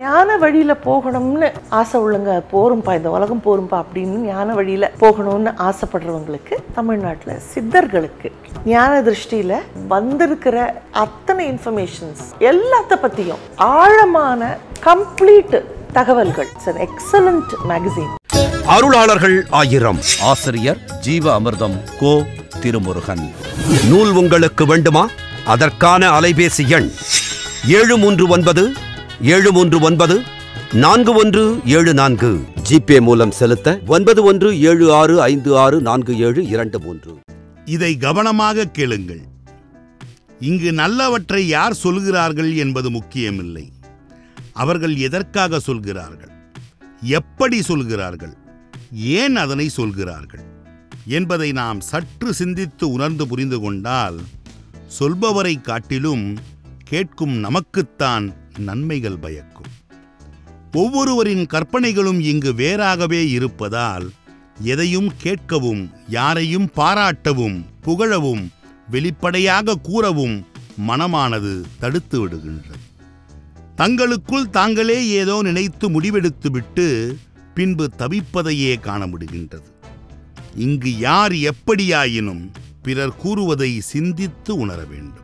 ஞான வழியில போகணும்னு ஆசை உள்ளங்க போரும்பா இந்த உலகம் போரும்பா அப்படின்னு ஞான வழியில போகணும்னு ஆசைப்படுறவங்களுக்கு தமிழ்நாட்டுல சித்தர்களுக்கு ஞான திருஷ்டியில வந்திருக்கிற அத்தனை இன்ஃபர்மேஷன்ஸ் எல்லாத்த பத்தியும் ஆழமான கம்ப்ளீட் தகவல்கள் இட்ஸ் எக்ஸலண்ட் மேகசின் அருளாளர்கள் ஆயிரம் ஆசிரியர் ஜீவ அமிர்தம் கோ திருமுருகன் நூல் உங்களுக்கு வேண்டுமா அதற்கான அலைபேசி எண் ஏழு மூன்று ஒன்பது ஏழு மூன்று ஒன்பது நான்கு ஒன்று ஏழு நான்கு ஜிபே மூலம் செலுத்த ஒன்பது ஒன்று ஏழு ஆறு ஐந்து ஆறு நான்கு ஏழு இரண்டு மூன்று இதை கவனமாக கேளுங்கள் இங்கு நல்லவற்றை யார் சொல்கிறார்கள் என்பது முக்கியமில்லை அவர்கள் எதற்காக சொல்கிறார்கள் எப்படி சொல்கிறார்கள் ஏன் அதனை சொல்கிறார்கள் என்பதை நாம் சற்று சிந்தித்து உணர்ந்து புரிந்து கொண்டால் சொல்பவரை காட்டிலும் கேட்கும் நமக்குத்தான் நன்மைகள் பயக்கும் ஒவ்வொருவரின் கற்பனைகளும் இங்கு வேறாகவே இருப்பதால் எதையும் கேட்கவும் யாரையும் பாராட்டவும் புகழவும் வெளிப்படையாக கூறவும் மனமானது தடுத்து விடுகின்றது தங்களுக்குள் தாங்களே ஏதோ நினைத்து முடிவெடுத்துவிட்டு பின்பு தவிப்பதையே காண முடிகின்றது இங்கு யார் எப்படியாயினும் பிறர் கூறுவதை சிந்தித்து உணர வேண்டும்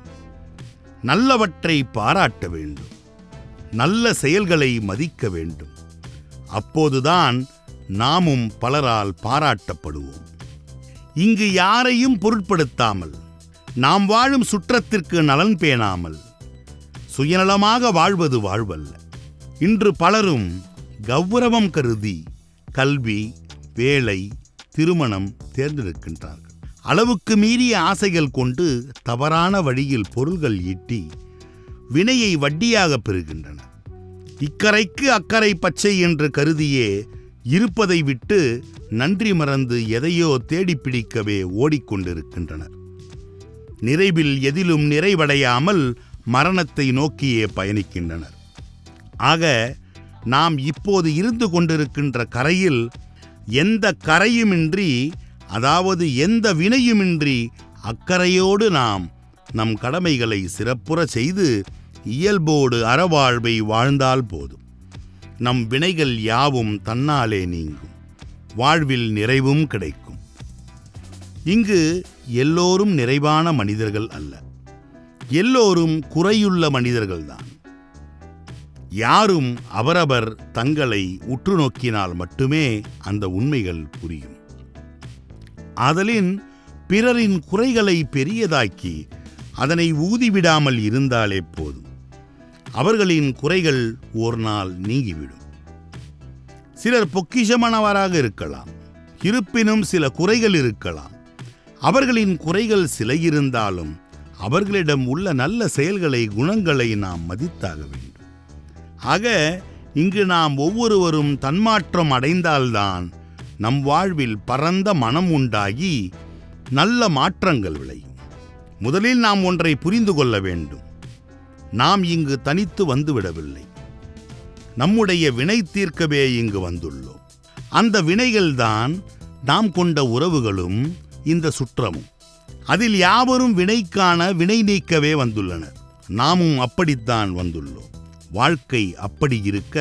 நல்லவற்றை பாராட்ட வேண்டும் நல்ல செயல்களை மதிக்க வேண்டும் அப்போதுதான் நாமும் பலரால் பாராட்டப்படுவோம் இங்கு யாரையும் பொருட்படுத்தாமல் நாம் வாழும் சுற்றத்திற்கு நலன் பேணாமல் சுயநலமாக வாழ்வது வாழ்வல்ல இன்று பலரும் கௌரவம் கருதி கல்வி வேலை திருமணம் தேர்ந்தெடுக்கின்றார்கள் அளவுக்கு மீறிய ஆசைகள் கொண்டு தவறான வழியில் பொருள்கள் ஈட்டி வினையை வட்டியாக பெறுகின்றனர் இக்கரைக்கு அக்கறை பச்சை என்று கருதியே இருப்பதை விட்டு நன்றி மறந்து எதையோ தேடிப் பிடிக்கவே ஓடிக்கொண்டிருக்கின்றனர் நிறைவில் எதிலும் நிறைவடையாமல் மரணத்தை நோக்கியே பயணிக்கின்றனர் ஆக நாம் இப்போது இருந்து கொண்டிருக்கின்ற கரையில் எந்த கரையுமின்றி அதாவது எந்த வினையுமின்றி அக்கறையோடு நாம் நம் கடமைகளை சிறப்புற செய்து இயல்போடு அறவாழ்வை வாழ்ந்தால் போதும் நம் வினைகள் யாவும் தன்னாலே நீங்கும் வாழ்வில் நிறைவும் கிடைக்கும் இங்கு எல்லோரும் நிறைவான மனிதர்கள் அல்ல எல்லோரும் குறையுள்ள மனிதர்கள்தான் யாரும் அவரவர் தங்களை உற்று நோக்கினால் மட்டுமே அந்த உண்மைகள் புரியும் ஆதலின் பிறரின் குறைகளை பெரியதாக்கி அதனை ஊதிவிடாமல் இருந்தாலே போதும் அவர்களின் குறைகள் ஒரு நாள் நீங்கிவிடும் சிலர் பொக்கிஷமானவராக இருக்கலாம் இருப்பினும் சில குறைகள் இருக்கலாம் அவர்களின் குறைகள் சில இருந்தாலும் அவர்களிடம் உள்ள நல்ல செயல்களை குணங்களை நாம் மதித்தாக வேண்டும் ஆக இங்கு நாம் ஒவ்வொருவரும் தன்மாற்றம் அடைந்தால்தான் நம் வாழ்வில் பரந்த மனம் உண்டாகி நல்ல மாற்றங்கள் விளையும் முதலில் நாம் ஒன்றை புரிந்து கொள்ள வேண்டும் நாம் இங்கு தனித்து வந்துவிடவில்லை நம்முடைய வினை தீர்க்கவே இங்கு வந்துள்ளோம் அந்த வினைகள்தான் நாம் கொண்ட உறவுகளும் இந்த சுற்றமும் அதில் யாவரும் வினைக்கான வினை நீக்கவே வந்துள்ளனர் நாமும் அப்படித்தான் வந்துள்ளோம் வாழ்க்கை அப்படி இருக்க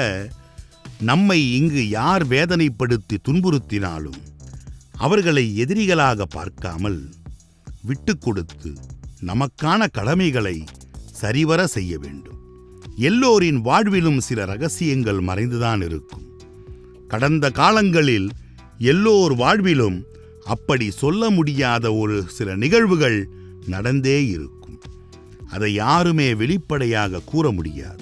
நம்மை இங்கு யார் வேதனைப்படுத்தி துன்புறுத்தினாலும் அவர்களை எதிரிகளாக பார்க்காமல் விட்டு கொடுத்து நமக்கான கடமைகளை சரிவர செய்ய வேண்டும் எல்லோரின் வாழ்விலும் சில ரகசியங்கள் மறைந்துதான் இருக்கும் கடந்த காலங்களில் எல்லோர் வாழ்விலும் அப்படி சொல்ல முடியாத ஒரு சில நிகழ்வுகள் நடந்தே இருக்கும் அதை யாருமே வெளிப்படையாக கூற முடியாது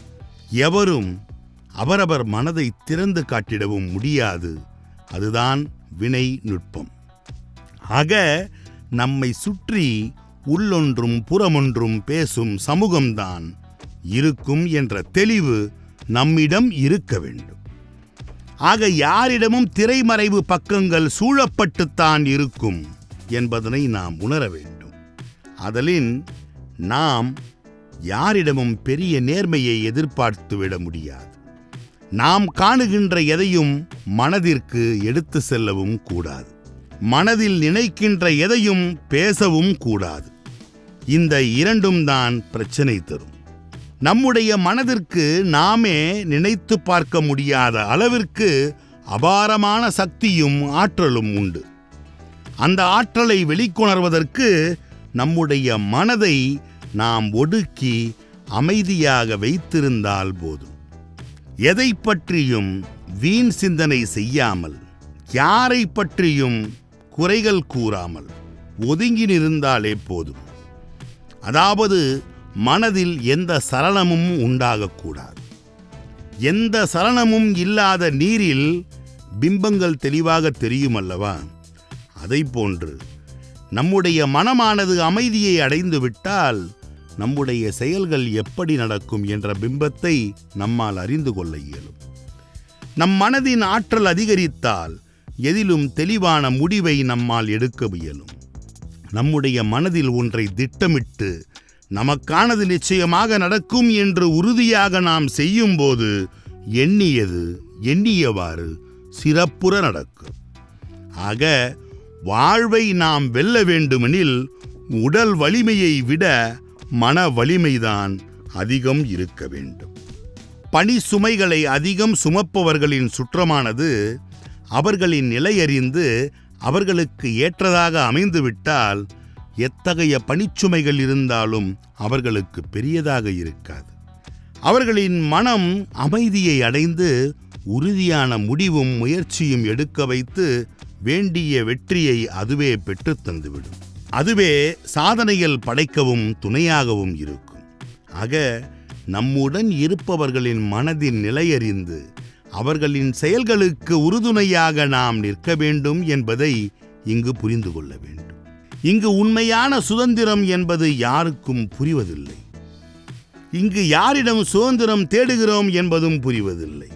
எவரும் அவரவர் மனதை திறந்து காட்டிடவும் முடியாது அதுதான் வினை நுட்பம் ஆக நம்மை சுற்றி உள்ளொன்றும் புறமொன்றும் பேசும் சமூகம்தான் இருக்கும் என்ற தெளிவு நம்மிடம் இருக்க வேண்டும் ஆக யாரிடமும் திரைமறைவு பக்கங்கள் சூழப்பட்டுத்தான் இருக்கும் என்பதனை நாம் உணர வேண்டும் அதலின் நாம் யாரிடமும் பெரிய நேர்மையை எதிர்பார்த்து விட முடியாது நாம் காணுகின்ற எதையும் மனதிற்கு எடுத்து செல்லவும் கூடாது மனதில் நினைக்கின்ற எதையும் பேசவும் கூடாது இந்த இரண்டும் தான் பிரச்சனை தரும் நம்முடைய மனதிற்கு நாமே நினைத்து பார்க்க முடியாத அளவிற்கு அபாரமான சக்தியும் ஆற்றலும் உண்டு அந்த ஆற்றலை வெளிக்கொணர்வதற்கு நம்முடைய மனதை நாம் ஒடுக்கி அமைதியாக வைத்திருந்தால் போதும் எதை பற்றியும் வீண் சிந்தனை செய்யாமல் யாரை பற்றியும் குறைகள் கூறாமல் ஒதுங்கி நின்றாலே போதும் அதாவது மனதில் எந்த சலனமும் உண்டாகக்கூடாது எந்த சலனமும் இல்லாத நீரில் பிம்பங்கள் தெளிவாக தெரியும் அல்லவா அதை போன்று நம்முடைய மனமானது அமைதியை அடைந்து விட்டால் நம்முடைய செயல்கள் எப்படி நடக்கும் என்ற பிம்பத்தை நம்மால் அறிந்து கொள்ள இயலும் நம் மனதின் ஆற்றல் அதிகரித்தால் எதிலும் தெளிவான முடிவை நம்மால் எடுக்க இயலும் நம்முடைய மனதில் ஒன்றை திட்டமிட்டு நமக்கானது நிச்சயமாக நடக்கும் என்று உறுதியாக நாம் செய்யும்போது எண்ணியது எண்ணியவாறு சிறப்புற நடக்கும் ஆக வாழ்வை நாம் வெல்ல வேண்டுமெனில் உடல் வலிமையை விட மன வலிமைதான் அதிகம் இருக்க வேண்டும் பணி சுமைகளை அதிகம் சுமப்பவர்களின் சுற்றமானது அவர்களின் நிலையறிந்து அவர்களுக்கு ஏற்றதாக அமைந்துவிட்டால் எத்தகைய பணிச்சுமைகள் இருந்தாலும் அவர்களுக்கு பெரியதாக இருக்காது அவர்களின் மனம் அமைதியை அடைந்து உறுதியான முடிவும் முயற்சியும் எடுக்க வைத்து வேண்டிய வெற்றியை அதுவே பெற்றுத் தந்துவிடும் அதுவே சாதனைகள் படைக்கவும் துணையாகவும் இருக்கும் ஆக நம்முடன் இருப்பவர்களின் மனதின் நிலையறிந்து அவர்களின் செயல்களுக்கு உறுதுணையாக நாம் நிற்க வேண்டும் என்பதை இங்கு புரிந்து கொள்ள வேண்டும் இங்கு உண்மையான சுதந்திரம் என்பது யாருக்கும் புரிவதில்லை இங்கு யாரிடம் சுதந்திரம் தேடுகிறோம் என்பதும் புரிவதில்லை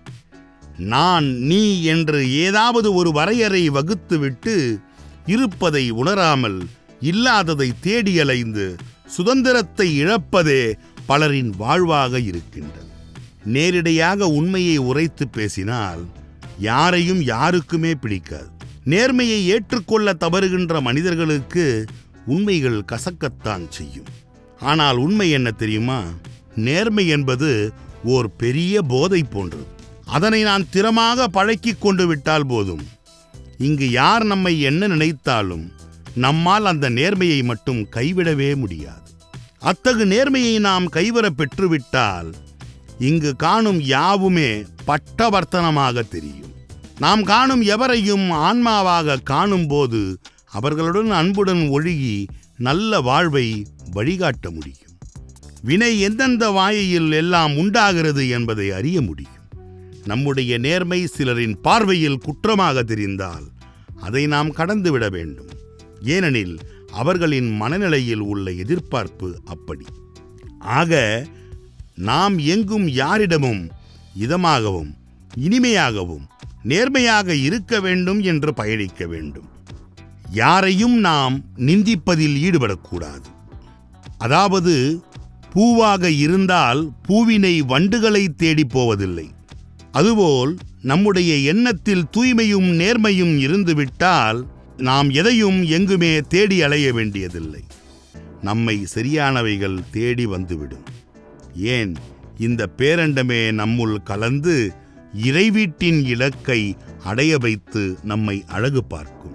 நான் நீ என்று ஏதாவது ஒரு வரையறை வகுத்துவிட்டு இருப்பதை உணராமல் இல்லாததை தேடி அலைந்து சுதந்திரத்தை இழப்பதே பலரின் வாழ்வாக இருக்கின்றது நேரிடையாக உண்மையை உரைத்து பேசினால் யாரையும் யாருக்குமே பிடிக்காது நேர்மையை ஏற்றுக்கொள்ள தவறுகின்ற மனிதர்களுக்கு உண்மைகள் கசக்கத்தான் செய்யும் ஆனால் உண்மை என்ன தெரியுமா நேர்மை என்பது ஓர் பெரிய போதை போன்றது அதனை நான் திறமாக பழக்கிக் கொண்டு விட்டால் போதும் இங்கு யார் நம்மை என்ன நினைத்தாலும் நம்மால் அந்த நேர்மையை மட்டும் கைவிடவே முடியாது அத்தகு நேர்மையை நாம் கைவர பெற்றுவிட்டால் இங்கு காணும் யாவுமே பட்டவர்த்தனமாக தெரியும் நாம் காணும் எவரையும் ஆன்மாவாக காணும்போது அவர்களுடன் அன்புடன் ஒழுகி நல்ல வாழ்வை வழிகாட்ட முடியும் வினை எந்தெந்த வாயையில் எல்லாம் உண்டாகிறது என்பதை அறிய முடியும் நம்முடைய நேர்மை சிலரின் பார்வையில் குற்றமாக தெரிந்தால் அதை நாம் கடந்துவிட வேண்டும் ஏனெனில் அவர்களின் மனநிலையில் உள்ள எதிர்பார்ப்பு அப்படி ஆக நாம் எங்கும் யாரிடமும் இதமாகவும் இனிமையாகவும் நேர்மையாக இருக்க வேண்டும் என்று பயணிக்க வேண்டும் யாரையும் நாம் நிந்திப்பதில் ஈடுபடக்கூடாது அதாவது பூவாக இருந்தால் பூவினை வண்டுகளை தேடிப் போவதில்லை அதுபோல் நம்முடைய எண்ணத்தில் தூய்மையும் நேர்மையும் இருந்துவிட்டால் நாம் எதையும் எங்குமே தேடி அலைய வேண்டியதில்லை நம்மை சரியானவைகள் தேடி வந்துவிடும் ஏன் இந்த பேரண்டமே நம்முள் கலந்து இறைவீட்டின் இலக்கை அடைய வைத்து நம்மை அழகு பார்க்கும்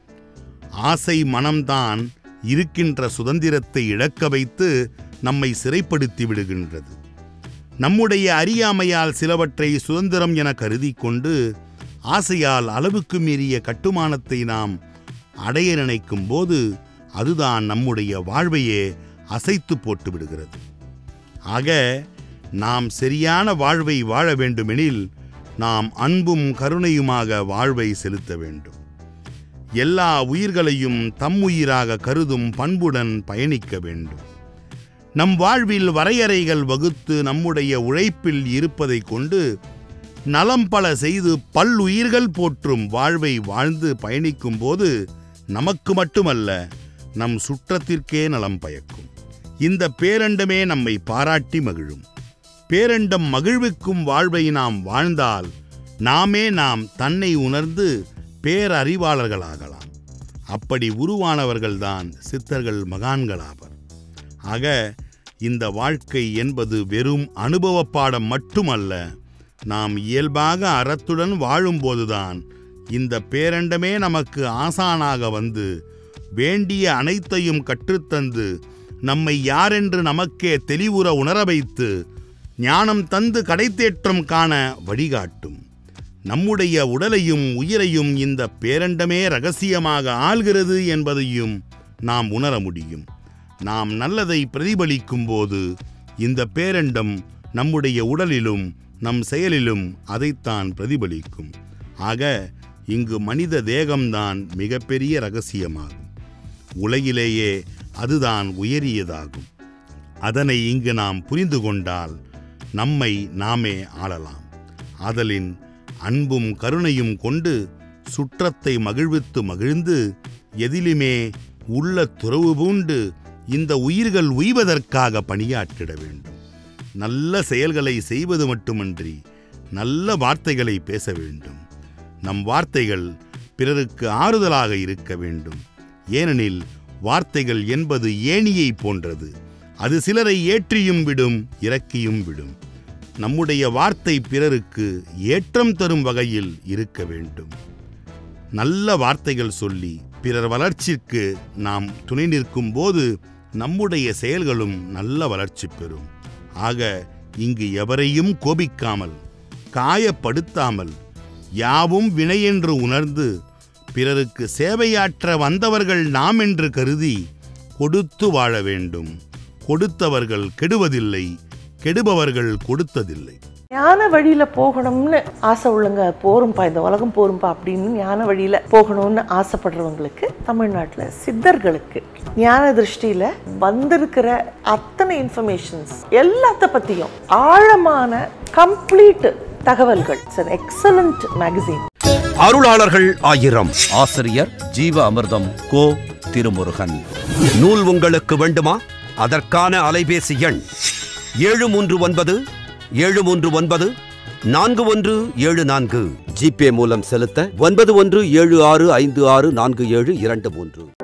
ஆசை மனம்தான் இருக்கின்ற சுதந்திரத்தை இழக்க வைத்து நம்மை சிறைப்படுத்தி விடுகின்றது நம்முடைய அறியாமையால் சிலவற்றை சுதந்திரம் என கருதி கொண்டு ஆசையால் அளவுக்கு மீறிய கட்டுமானத்தை நாம் அடைய நினைக்கும் போது அதுதான் நம்முடைய வாழ்வையே அசைத்து போட்டு விடுகிறது ஆக நாம் சரியான வாழ்வை வாழ வேண்டுமெனில் நாம் அன்பும் கருணையுமாக வாழ்வை செலுத்த வேண்டும் எல்லா உயிர்களையும் தம் உயிராக கருதும் பண்புடன் பயணிக்க வேண்டும் நம் வாழ்வில் வரையறைகள் வகுத்து நம்முடைய உழைப்பில் இருப்பதை கொண்டு நலம் பல செய்து பல்லுயிர்கள் போற்றும் வாழ்வை வாழ்ந்து பயணிக்கும் போது நமக்கு மட்டுமல்ல நம் சுற்றத்திற்கே நலம் பயக்கும் இந்த பேரண்டமே நம்மை பாராட்டி மகிழும் பேரண்டம் மகிழ்விக்கும் வாழ்வை நாம் வாழ்ந்தால் நாமே நாம் தன்னை உணர்ந்து பேரறிவாளர்களாகலாம் அப்படி உருவானவர்கள்தான் சித்தர்கள் மகான்களாவர் ஆக இந்த வாழ்க்கை என்பது வெறும் அனுபவ பாடம் மட்டுமல்ல நாம் இயல்பாக அறத்துடன் வாழும்போதுதான் இந்த பேரண்டமே நமக்கு ஆசானாக வந்து வேண்டிய அனைத்தையும் கற்றுத்தந்து நம்மை யாரென்று நமக்கே தெளிவுற உணர வைத்து ஞானம் தந்து கடைத்தேற்றம் காண வழிகாட்டும் நம்முடைய உடலையும் உயிரையும் இந்த பேரண்டமே ரகசியமாக ஆள்கிறது என்பதையும் நாம் உணர முடியும் நாம் நல்லதை பிரதிபலிக்கும் போது இந்த பேரண்டம் நம்முடைய உடலிலும் நம் செயலிலும் அதைத்தான் பிரதிபலிக்கும் ஆக இங்கு மனித தேகம்தான் மிகப்பெரிய ரகசியமாகும் உலகிலேயே அதுதான் உயரியதாகும் அதனை இங்கு நாம் புரிந்து கொண்டால் நம்மை நாமே ஆளலாம் ஆதலின் அன்பும் கருணையும் கொண்டு சுற்றத்தை மகிழ்வித்து மகிழ்ந்து எதிலுமே உள்ள துறவு பூண்டு இந்த உயிர்கள் உய்வதற்காக பணியாற்றிட வேண்டும் நல்ல செயல்களை செய்வது மட்டுமன்றி நல்ல வார்த்தைகளை பேச வேண்டும் நம் வார்த்தைகள் பிறருக்கு ஆறுதலாக இருக்க வேண்டும் ஏனெனில் வார்த்தைகள் என்பது ஏணியை போன்றது அது சிலரை ஏற்றியும் விடும் இறக்கியும் விடும் நம்முடைய வார்த்தை பிறருக்கு ஏற்றம் தரும் வகையில் இருக்க வேண்டும் நல்ல வார்த்தைகள் சொல்லி பிறர் வளர்ச்சிக்கு நாம் துணை நிற்கும் போது நம்முடைய செயல்களும் நல்ல வளர்ச்சி பெறும் ஆக இங்கு எவரையும் கோபிக்காமல் காயப்படுத்தாமல் யாவும் வினையென்று உணர்ந்து பிறருக்கு சேவையாற்ற வந்தவர்கள் நாம் என்று கருதி கொடுத்து வாழ வேண்டும் கொடுத்தவர்கள் கெடுவதில்லை கெடுபவர்கள் கொடுத்ததில்லை ஞான வழியில போகணும்னு ஆசை உள்ளங்க போரும்பா இந்த உலகம் போரும்பா அப்படின்னு ஞான வழியில போகணும்னு ஆசைப்படுறவங்களுக்கு தமிழ்நாட்டுல சித்தர்களுக்கு ஞான திருஷ்டியில வந்திருக்கிற அத்தனை இன்ஃபர்மேஷன்ஸ் எல்லாத்த பத்தியும் ஆழமான கம்ப்ளீட் தகவல்கள் இட்ஸ் எக்ஸலண்ட் மேகசின் அருளாளர்கள் ஆயிரம் ஆசிரியர் ஜீவ அமிர்தம் கோ திருமுருகன் நூல் உங்களுக்கு வேண்டுமா அதற்கான அலைபேசி எண் ஏழு மூன்று ஒன்பது ஏழு மூன்று ஒன்பது நான்கு ஒன்று ஏழு நான்கு ஜிபே மூலம் செலுத்த ஒன்பது ஒன்று ஏழு ஆறு ஐந்து ஆறு நான்கு ஏழு இரண்டு மூன்று